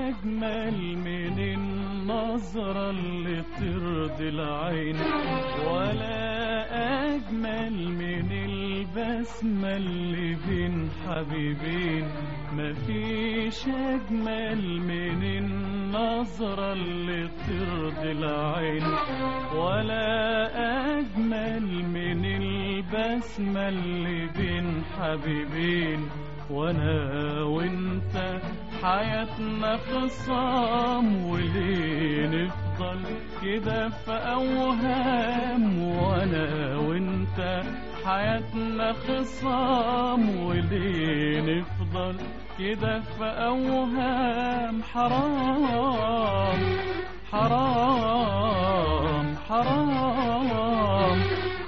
أجمل من النظرة اللي ترضي العين ولا أجمل من البسمة اللي بين حبيبين مفيش أجمل من النظرة اللي ترضي العين ولا أجمل من البسمة اللي بين حبيبين وانا وانت حياتنا خصام وليه نفضل كده في اوهام وانا وانت حياتنا خصام وليه نفضل كده في اوهام حرام حرام حرام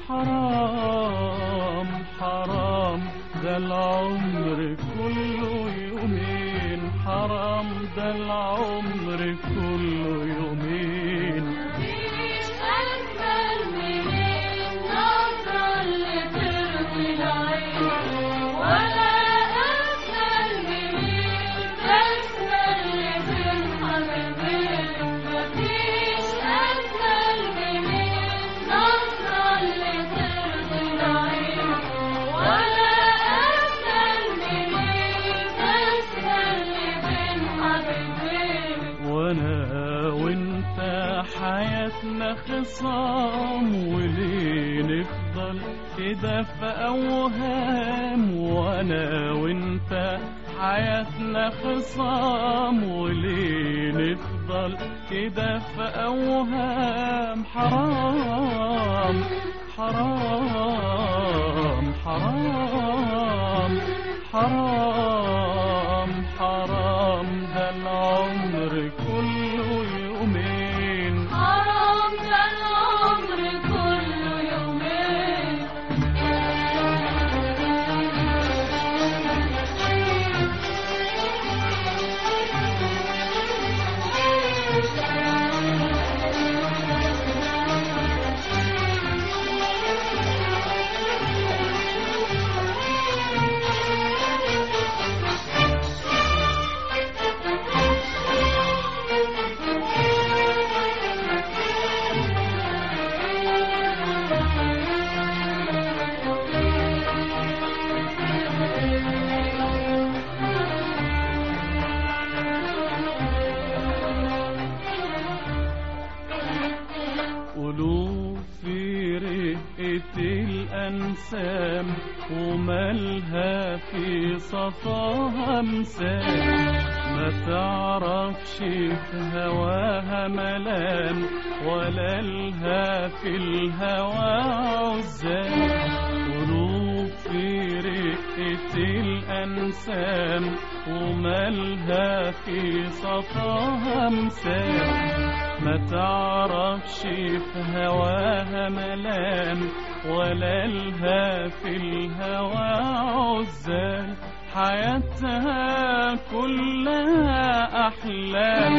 حرام حرام ده العمر كله يومين حرام ده العمر كله يومين مفيش أجمل من النظرة اللي ترضي العين ولا أجمل من البسمة اللي بين حبيبين مفيش أجمل من النظرة اللي ترضي العين ولا أجمل من البسمة اللي بين حبيبين وانا وانت حياتنا خصام وليه نفضل كده في اوهام وانا وانت حياتنا خصام وليه نفضل كده في اوهام حرام حرام حرام حرام حرام ده العمر كله يومين حرام ده العمر كله يومين قلوب في رقة الأنسام ومالها في صفاها مسام ما تعرفش في هواها ملام ولا لها في الهوى عزام قلوب في رقة الأنسام ومالها في صفاها مسام ما تعرفش في هواها ملام ولا لها في الهوى عزال حياتها كلها أحلام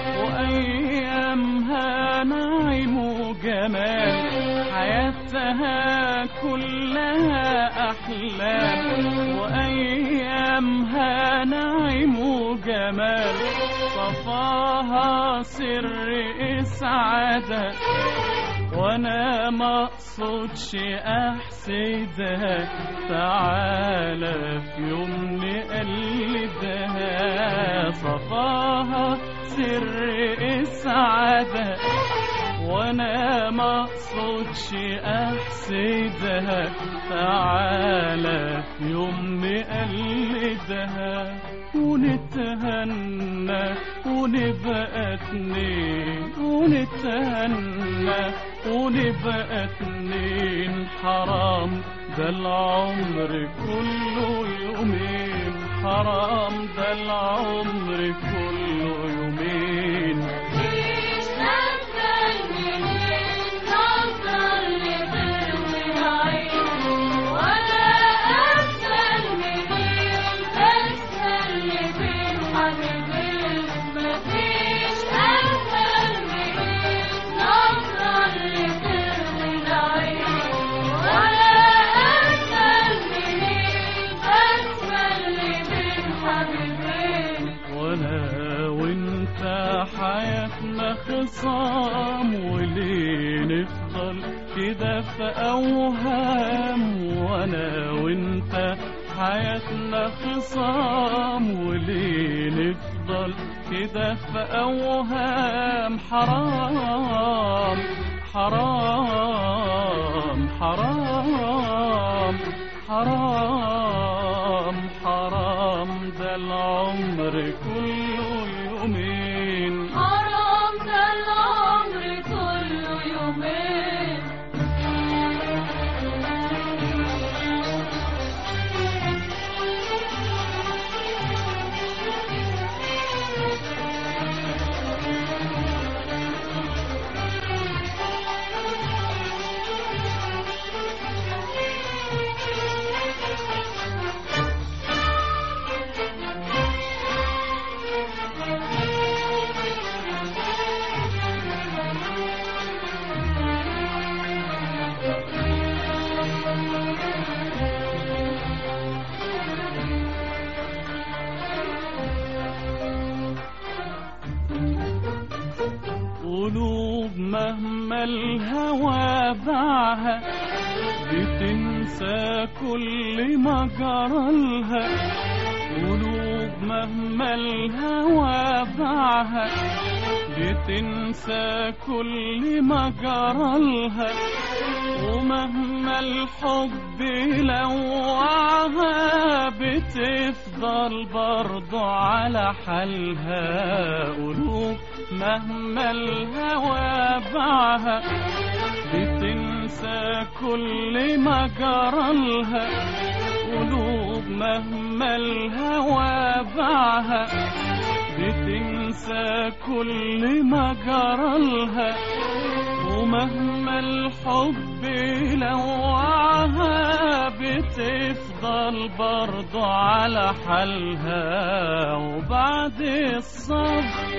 وأيامها نعيم وجمال حياتها كلها أحلام وأيامها نعيم وجمال صفاها سر إسعادة وانا ما اقصدش احسدها تعالى في يوم نقلدها صفاها سر السعادة وانا ما اقصدش احسدها تعالى في يوم نقلدها ونتهنى ونبقى اتنين ونتهنى ونبقى اتنين حرام ده العمر كله يومين حرام ده العمر كله يومين مفيش أجمل من النظرة اللي تروي العين ولا أجمل من البسمة اللي بين حبيبين مفيش أجمل من النظرة اللي تروي العين ولا أجمل من البسمة اللي بين حبيبين وانا خصام وليه نفضل كده في أوهام وأنا وأنت حياتنا خصام وليه نفضل كده في أوهام حرام حرام حرام حرام حرام ده العمر كله يومين حرام ده العمر كله يومين قلوب مهما الهوى باعها بتنسى كل ما جرالها قلوب مهما الهوى باعها بتنسى كل ما جرالها ومهما الحب لوعها بتفضل برضو على حالها قلوب مهما الهوى باعها بتنسى كل ما جرالها قلوب مهما الهوى باعها بتنسى كل ما جرالها ومهما الحب لوعها بتفضل برضو على حالها وبعد الصبر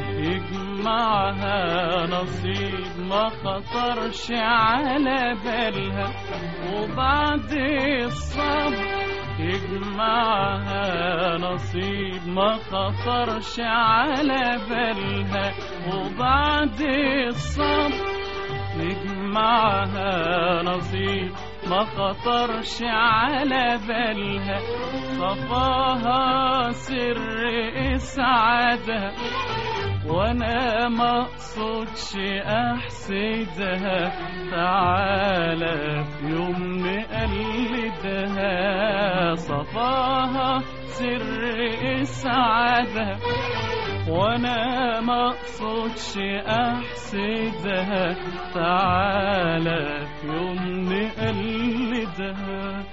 يجمعها نصيب ما خطرش على بالها وبعد الصبر يجمعها نصيب ما خطرش على بالها وبعد الصبر يجمعها نصيب ما خطرش على بالها صفاها سر إسعادها وانا ما اقصدش احسدها تعالى في يوم نقلدها صفاها سر اسعادها وانا ما اقصدش احسدها تعالى في يوم نقلدها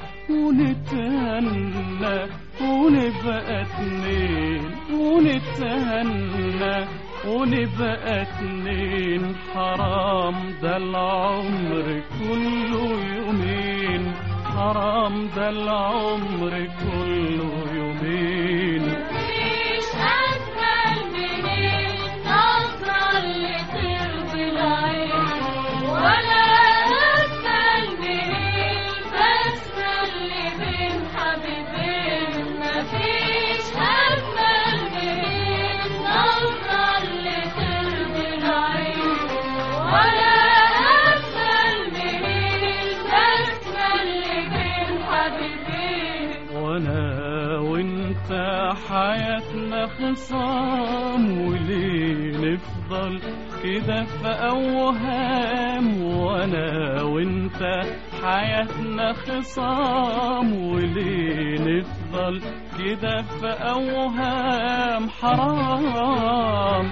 ونتهنى ونبقى اتنين ونتهنى ونبقى اتنين حرام ده العمر كله يومين حرام ده العمر كله يومين مفيش أجمل من النظرة اللي ترضي العين ولا أجمل من البسمة اللي بين حبيبين مفيش أجمل من النظرة اللي ترضي العين ولا أجمل من البسمة اللي بين حبيبين وانا وانت حياتنا خصام وليه نفضل كده في اوهام وانا وانت حياتنا خصام وليه نفضل كده في اوهام حرام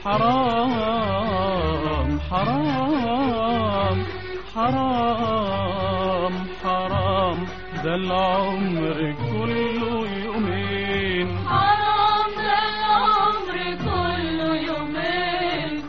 حرام حرام حرام حرام ده العمر كله يومين حرام ده العمر كله يومين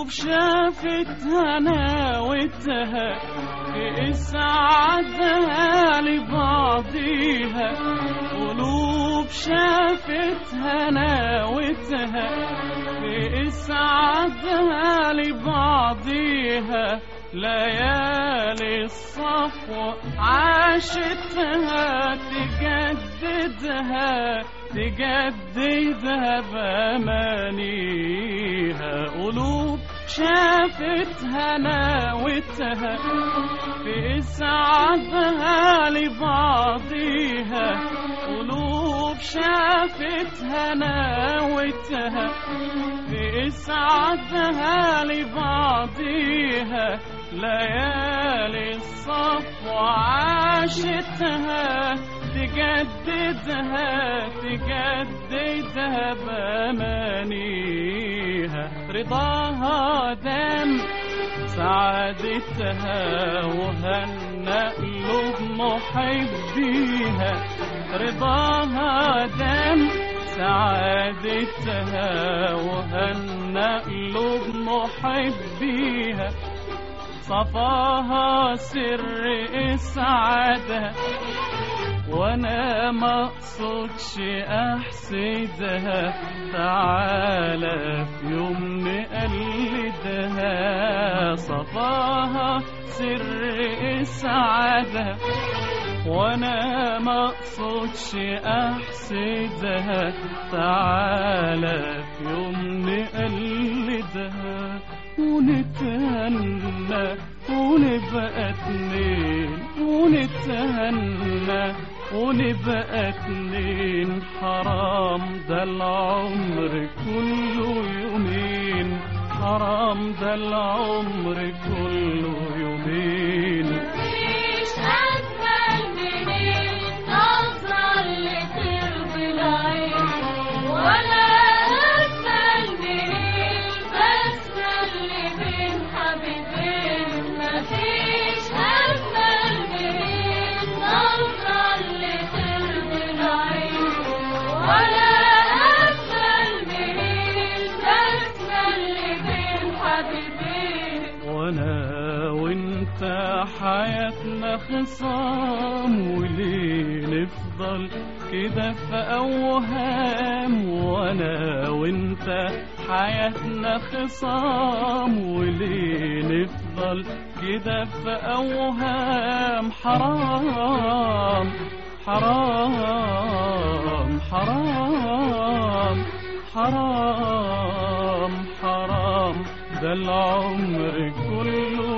شافت هناوتها في إسعادها لبعضيها قلوب شافت هناوتها في إسعادها لبعضيها ليالي الصفو عاشتها تجددها تجددها بأمانيها قلوب شافت هناوتها في إسعادها لبعضيها قلوب شافت هناوتها في إسعادها لبعضيها ليالي الصفو عاشتها تجددها تجددها بأمانيها رضاها دم سعادتها وهنأ قلوب محبيها رضاها دم سعادتها وهنأ قلوب محبيها صفاها سر إسعادها وانا ما اقصدش احسدها تعالى في يوم نقلدها صفاها سر اسعادها وانا ما اقصدش احسدها تعالى في يوم نقلدها ونتهنى ونبقى اتنين ونتهنى ونبقى اتنين حرام ده العمر كله يومين حرام ده العمر كله يومين مفيش أجمل من النظرة اللي ترضي العين ولا أجمل من البسمة اللي بين حبيبين مفيش أجمل من النظرة اللي ترضي العين ولا أجمل من البسمة اللي بين حبيبين وانا وانت حياتنا خصام وليه نفضل كده في اوهام وانا وانت حياتنا خصام وليه نفضل كده في اوهام حرام حرام حرام حرام حرام ده العمر كله